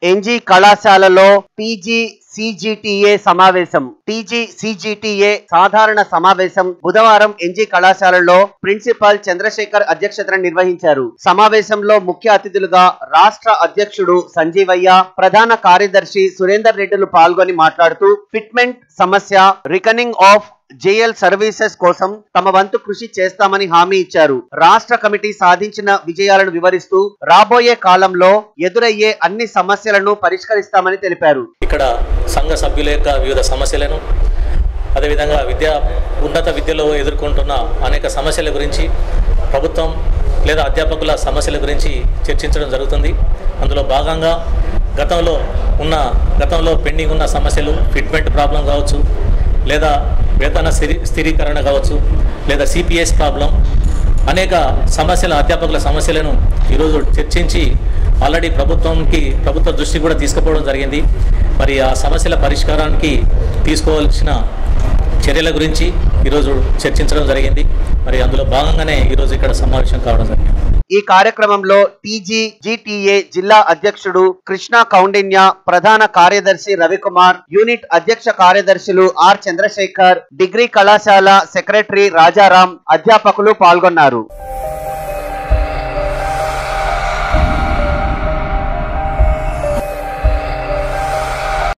NG కళాశాలలో PG సిజిటిఏ సమావేశం TG సిజిటిఏ సాధారణ సమావేశం బుధవారం ఎన్జీ కళాశాలలో ప్రిన్సిపాల్ చంద్రశేఖర్ అధ్యక్షతన నిర్వహించారు సమావేశంలో ముఖ్య అతిథులుగా రాష్ట్ర అధ్యక్షుడు సంజీవయ్య ప్రధాన కార్యదర్శి సురేందర్ రెడ్డిలు పాల్గొని మాట్లాడుతూ ఫిట్మెంట్ సమస్య రికనింగ్ ఆఫ్ జేఎల్ సర్వీసెస్ కోసం తమ వంతు కృషి చేస్తామని హామీ ఇచ్చారు రాష్ట్ర కమిటీ సాధించిన విజయాలను వివరిస్తూ రాబోయే కాలంలో ఎదురయ్యే అన్ని సమస్యలను పరిష్కరిస్తామని తెలిపారు ఇక్కడ సంఘ సభ్యుల యొక్క వివిధ సమస్యలను అదేవిధంగా విద్యా ఉన్నత విద్యలో ఎదుర్కొంటున్న అనేక సమస్యల గురించి ప్రభుత్వం లేదా అధ్యాపకుల సమస్యల గురించి చర్చించడం జరుగుతుంది అందులో భాగంగా గతంలో ఉన్న గతంలో పెండింగ్ ఉన్న సమస్యలు ఫిట్మెంట్ ప్రాబ్లం కావచ్చు లేదా వేతన స్థిరీ స్థిరీకరణ కావచ్చు లేదా సిపిఎస్ ప్రాబ్లం అనేక సమస్యల అధ్యాపకుల సమస్యలను ఈరోజు చర్చించి ఆల్రెడీ ప్రభుత్వంకి ప్రభుత్వ దృష్టి కూడా తీసుకుపోవడం జరిగింది మరి ఆ సమస్యల పరిష్కారానికి తీసుకోవాల్సిన చర్యల గురించి ఈరోజు చర్చించడం జరిగింది మరి అందులో భాగంగానే ఈరోజు ఇక్కడ సమావేశం కావడం జరిగింది ఈ కార్యక్రమంలో టీజీ జిటిఏ జిల్లా అధ్యక్షుడు కృష్ణ కౌండిన్య ప్రధాన కార్యదర్శి రవికుమార్ యూనిట్ అధ్యక్ష కార్యదర్శులు ఆర్ చంద్రశేఖర్ డిగ్రీ కళాశాల సెక్రటరీ రాజారాం అధ్యాపకులు పాల్గొన్నారు